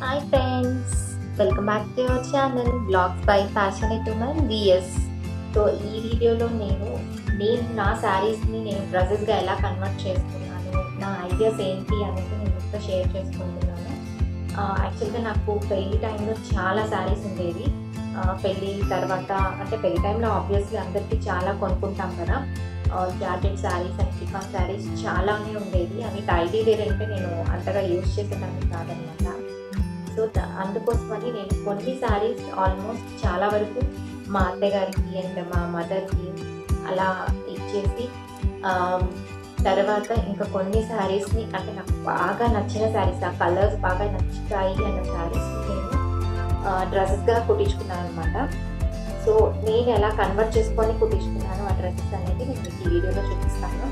Hi friends welcome back to your channel vlogs by fashion women VS so ఈ వీడియోలో నేను నేను నా శారీస్ని నేను డ్రెస్సెస్గా ఎలా కన్వర్ట్ చేసుకున్నాను నా ఐడియాస్ ఏంటి అనేది నేను మీతో షేర్ చేసుకుంటున్నాను యాక్చువల్గా నాకు పెళ్లి టైంలో చాలా శారీస్ ఉండేవి ఆ, పెళ్లి తర్వాత అంటే పెళ్లి టైంలో ఆబ్వియస్లీ అందరికీ చాలా కొనుక్కుంటాం కదా jacket saris and chiffon saris చాలానే ఉండేవి అవి డైలీ వేర్ అంటే నేను అంతగా యూజ్ చేసేదాన్ని కాదనమాట సో ద- అందుకోసమని నేను కొన్ని శారీస్ ఆల్మోస్ట్ చాలా వరకు మా అత్తగారికి అండ్ మా మదర్కి అలా ఇచ్చేసి ఆమ్, తర్వాత ఇంకా కొన్ని శారీస్ని అంటే నాకు బాగా నచ్చిన శారీస్ ఆ కలర్స్ బాగా నచ్చుతాయి అన్న శారీస్ని నేను డ్రెస్సెస్గా కుట్టించుకున్నాను అనమాట సో నేను ఎలా కన్వర్ట్ చేసుకొని కుట్టించుకున్నాను ఆ డ్రెస్సెస్ అనేది నేను మీకు ఈ వీడియోలో చూపిస్తాను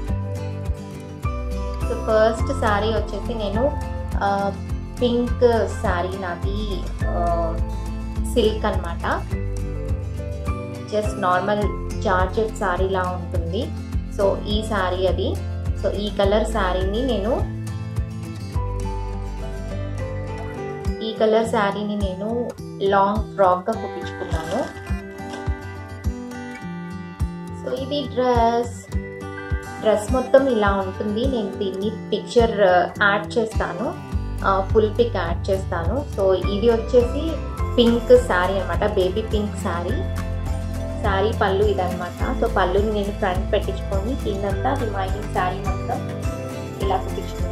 సో ఫస్ట్ శారీ వచ్చేసి నేను పింక్ శారీ నాది సిల్క్ అన్నమాట జస్ట్ నార్మల్ జార్జెట్ శారీలా ఉంటుంది సో ఈ శారీ అది సో ఈ కలర్ శారీని నేను ఈ కలర్ శారీని నేను లాంగ్ ఫ్రాక్గా కుట్టించుకున్నాను సో ఇది డ్రెస్ డ్రెస్ మొత్తం ఇలా ఉంటుంది నేను దీన్ని పిక్చర్ యాడ్ చేస్తాను ఫుల్ పిక్ యాడ్ చేస్తాను సో ఇది వచ్చేసి పింక్ శారీ అనమాట బేబీ పింక్ శారీ శారీ పళ్ళు ఇదనమాట సో పళ్ళుని నేను ఫ్రంట్ పెట్టించుకొని కిందంతా రిమైనింగ్ శారీ మొత్తం ఇలా కుట్టించుకున్నాను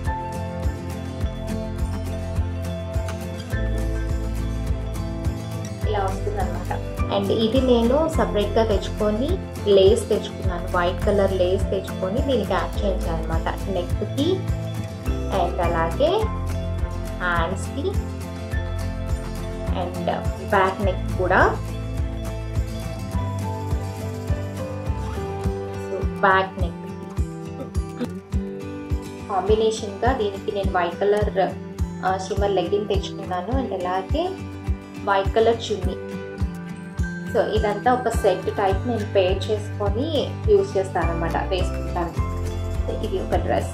ఇలా వస్తుంది అనమాట అండ్ ఇది నేను సపరేట్గా తెచ్చుకొని లేస్ తెచ్చుకున్నాను వైట్ కలర్ లేస్ తెచ్చుకొని దీనికి యాడ్ చేయించాను అనమాట నెక్కి అండ్ అలాగే హ్యాండ్స్కి అండ్ బ్యాక్ నెక్ కూడా సో బ్యాక్ నెక్ కాంబినేషన్గా దీనికి నేను వైట్ కలర్ షిమర్ లెగ్గిన్ తెచ్చుకున్నాను అండ్ అలాగే వైట్ కలర్ చున్నీ సో ఇదంతా ఒక సెట్ టైప్ నేను పేర్ చేసుకొని యూజ్ చేస్తాను అనమాట వేసుకుంటాను సో ఇది ఒక డ్రెస్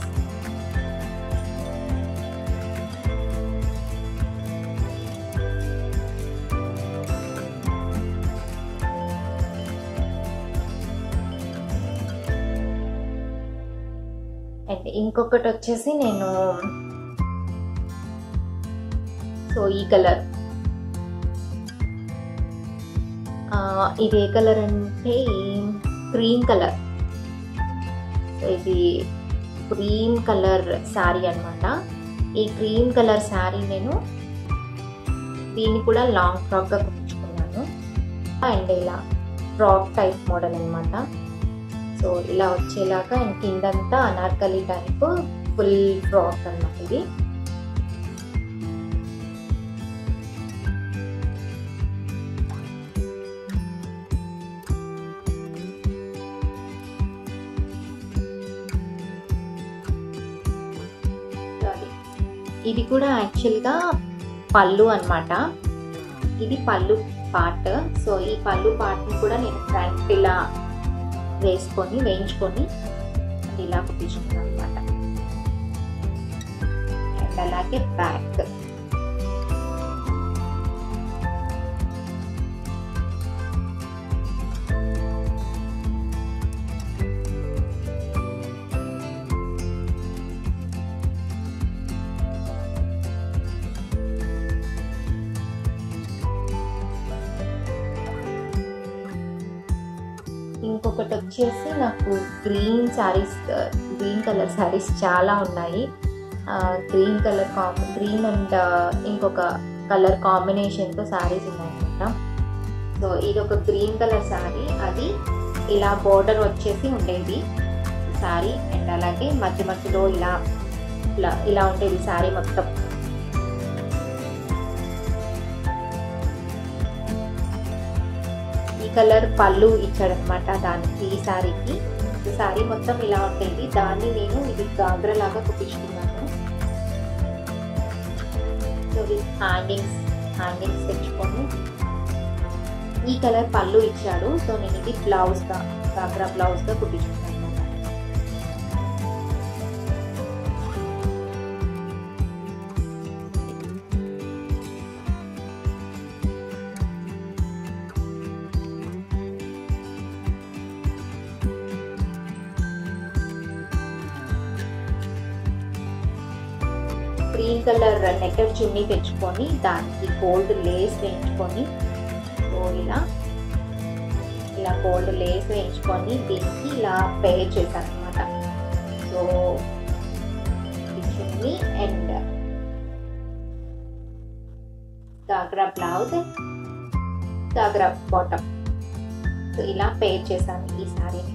అండ్ ఇంకొకటి వచ్చేసి నేను సో ఈ కలర్ ఇది ఏ కలర్ అంటే క్రీమ్ కలర్ సో ఇది క్రీమ్ కలర్ శారీ అనమాట ఈ క్రీమ్ కలర్ శారీ నేను దీన్ని కూడా లాంగ్ ఫ్రాక్గా కుట్టించుకున్నాను అండ్ ఇలా ఫ్రాక్ టైప్ మోడల్ అనమాట సో ఇలా వచ్చేలాగా అండ్ కిందంతా అనార్కలి టైప్ ఫుల్ ఫ్రాక్ అనమాట ఇది అది. ఇది కూడా యాక్చువల్గా పళ్ళు అన్నమాట ఇది పళ్ళు పార్ట్ సో ఈ పళ్ళు పార్ట్ని కూడా నేను ఫ్రంట్ ఇలా వేసుకొని వేయించుకొని అది ఇలా కుట్టించుకున్నాను అనమాట అండ్ అలాగే బ్యాక్ ఇంకొకటి వచ్చేసి నాకు green saris green colour saris చాలా ఉన్నాయి green colour combi green and ఇంకొక కలర్ కాంబినేషన్తో శారీస్ ఉన్నాయన్నమాట సో ఇది ఒక గ్రీన్ కలర్ శారీ అది ఇలా బోర్డర్ వచ్చేసి ఉండేది శారీ అండ్ అలాగే మధ్య మధ్యలో ఇలా ఇలా ఇలా ఉండేది శారీ మొత్తం ఈ కలర్ పళ్ళు ఇచ్చాడనమాట దానికి ఈ శారీకి ఈ శారీ మొత్తం ఇలా ఉండేది దాన్ని నేను ఇది గాగ్ర లాగా కుట్టించుకున్నాను సో హ్యాంగింగ్స్ హ్యాంగింగ్స్ తెచ్చుకొని ఈ కలర్ పళ్ళు ఇచ్చాడు సో నేను ఇది బ్లౌజ్గా గాగ్రా బ్లౌజ్గా కుట్టించుకున్నాను అనమాట గ్రీన్ కలర్ నెట్టెడ్ చున్నీ తెచ్చుకొని దానికి గోల్డ్ లేస్ వేయించుకొని సో ఇలా ఇలా గోల్డ్ లేస్ వేయించుకొని దీనికి ఇలా పే చేశాను అనమాట so chunni and ghagra blouse ghagra bottom so ఇలా పే చేశాను ఈ శారీని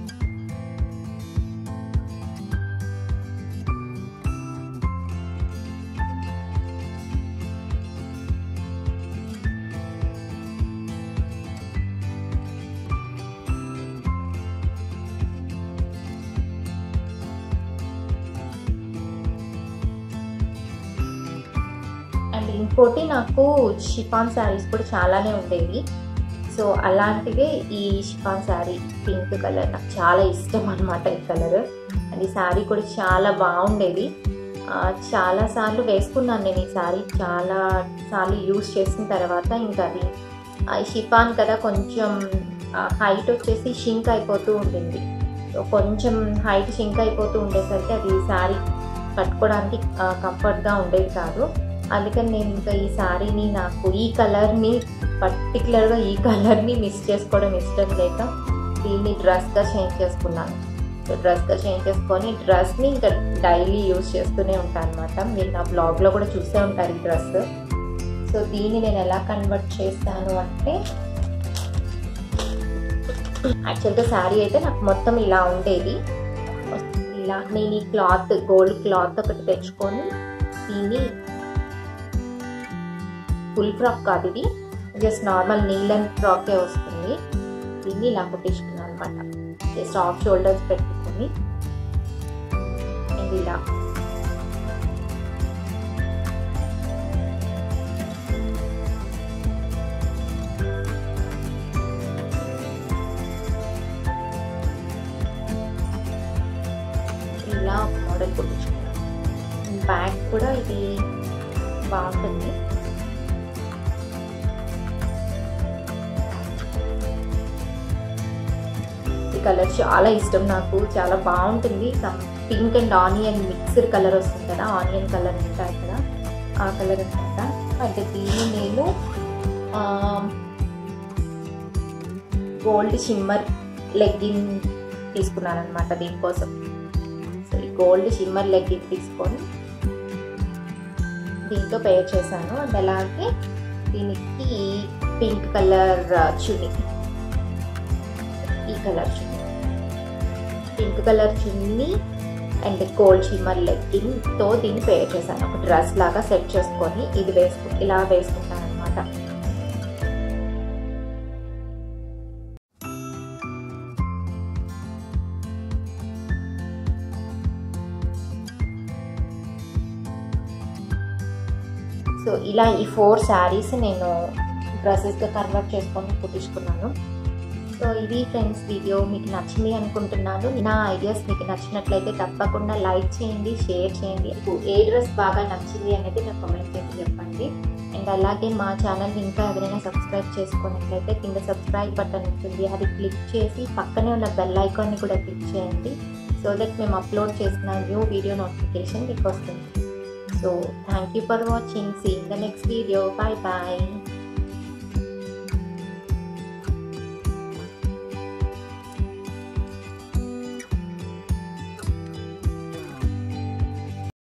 అండ్ ఇంకోటి నాకు షిఫాన్ శారీస్ కూడా చాలానే ఉండేవి సో అలాంటిదే ఈ షిఫాన్ శారీ పింక్ కలర్ నాకు చాలా ఇష్టం అనమాట ఈ కలర్ అండ్ ఈ శారీ కూడా చాలా బాగుండేది చాలా సార్లు వేసుకున్నాను నేను ఈ శారీ చాలా సార్లు యూస్ చేసిన తర్వాత ఇంకా అది షిఫాన్ కదా కొంచెం హైట్ వచ్చేసి షింక్ అయిపోతూ ఉండింది సో కొంచెం హైట్ షింక్ అయిపోతూ ఉండేసరికి అది శారీ కట్టుకోవడానికి కంఫర్ట్గా ఉండేది కాదు అందుకని నేను ఇంకా ఈ శారీని నాకు ఈ కలర్ని పర్టికులర్గా ఈ కలర్ని మిస్ చేసుకోవడం ఇష్టం లేక దీన్ని డ్రెస్గా చేంజ్ చేసుకున్నాను సో డ్రెస్గా చేంజ్ చేసుకొని డ్రెస్ని ఇంకా డైలీ యూస్ చేస్తూనే ఉంటాను అనమాట మీరు నా బ్లాగ్లో కూడా చూసే ఉంటారు ఈ డ్రెస్ సో దీన్ని నేను ఎలా కన్వర్ట్ చేస్తాను అంటే యాక్చువల్గా శారీ అయితే నాకు మొత్తం ఇలా ఉండేది ఇలా నేను ఈ క్లాత్ గోల్డ్ క్లాత్ ఒకటి తెచ్చుకొని దీన్ని ఫుల్ ఫ్రాక్ కాదు ఇది జస్ట్ నార్మల్ నీల్ అండ్ ఫ్రాకే వస్తుంది దీన్ని ఇలా కుట్టించుకున్నాను అనమాట జస్ట్ ఆఫ్ షోల్డర్స్ పెట్టుకొని అండ్ ఇలా ఇలా మోడల్ కుట్టించుకున్నాను బ్యాక్ కూడా ఇది బాగుంటుంది ఈ కలర్ చాలా ఇష్టం నాకు చాలా బాగుంటుంది some pink and onion mixed colour వస్తుంది కదా ఆనియన్ కలర్ ఉంటాయి కదా ఆ కలర్ అనమాట అంటే దీన్ని నేను గోల్డ్ షిమ్మర్ లెగ్గిన్ తీసుకున్నాను అనమాట దీనికోసం సో ఈ గోల్డ్ షిమ్మర్ లెగ్గిన్ తీసుకొని దీంతో పేర్ చేశాను అండ్ అలాగే దీనికి పింక్ కలర్ చున్నీ ఈ colour chunni pink colour chunni and gold shimmer లెగ్గింగ్తో దీన్ని పేర్ చేశాను ఒక డ్రెస్ లాగా సెట్ చేసుకొని ఇది వేసుకు ఇలా వేసుకుంటాను అనమాట సో ఇలా ఈ ఫోర్ శారీస్ నేను డ్రెస్సెస్గా కన్వర్ట్ చేసుకొని కుట్టించుకున్నాను సో ఇది ఫ్రెండ్స్ వీడియో మీకు నచ్చింది అనుకుంటున్నాను నా ఐడియాస్ మీకు నచ్చినట్లయితే తప్పకుండా లైక్ చేయండి షేర్ చేయండి ఏ డ్రెస్ బాగా నచ్చింది అనేది నాకు కామెంట్ చేసి చెప్పండి అండ్ అలాగే మా ఛానల్ ఇంకా ఎవరైనా సబ్స్క్రైబ్ చేసుకున్నట్లయితే కింద సబ్స్క్రైబ్ బటన్ ఉంటుంది అది క్లిక్ చేసి పక్కనే ఉన్న బెల్ ఐకాన్ని కూడా క్లిక్ చేయండి సో దట్ మేము అప్లోడ్ చేసిన న్యూ వీడియో నోటిఫికేషన్ మీకు వస్తుంది so thank you for watching see in the next video bye bye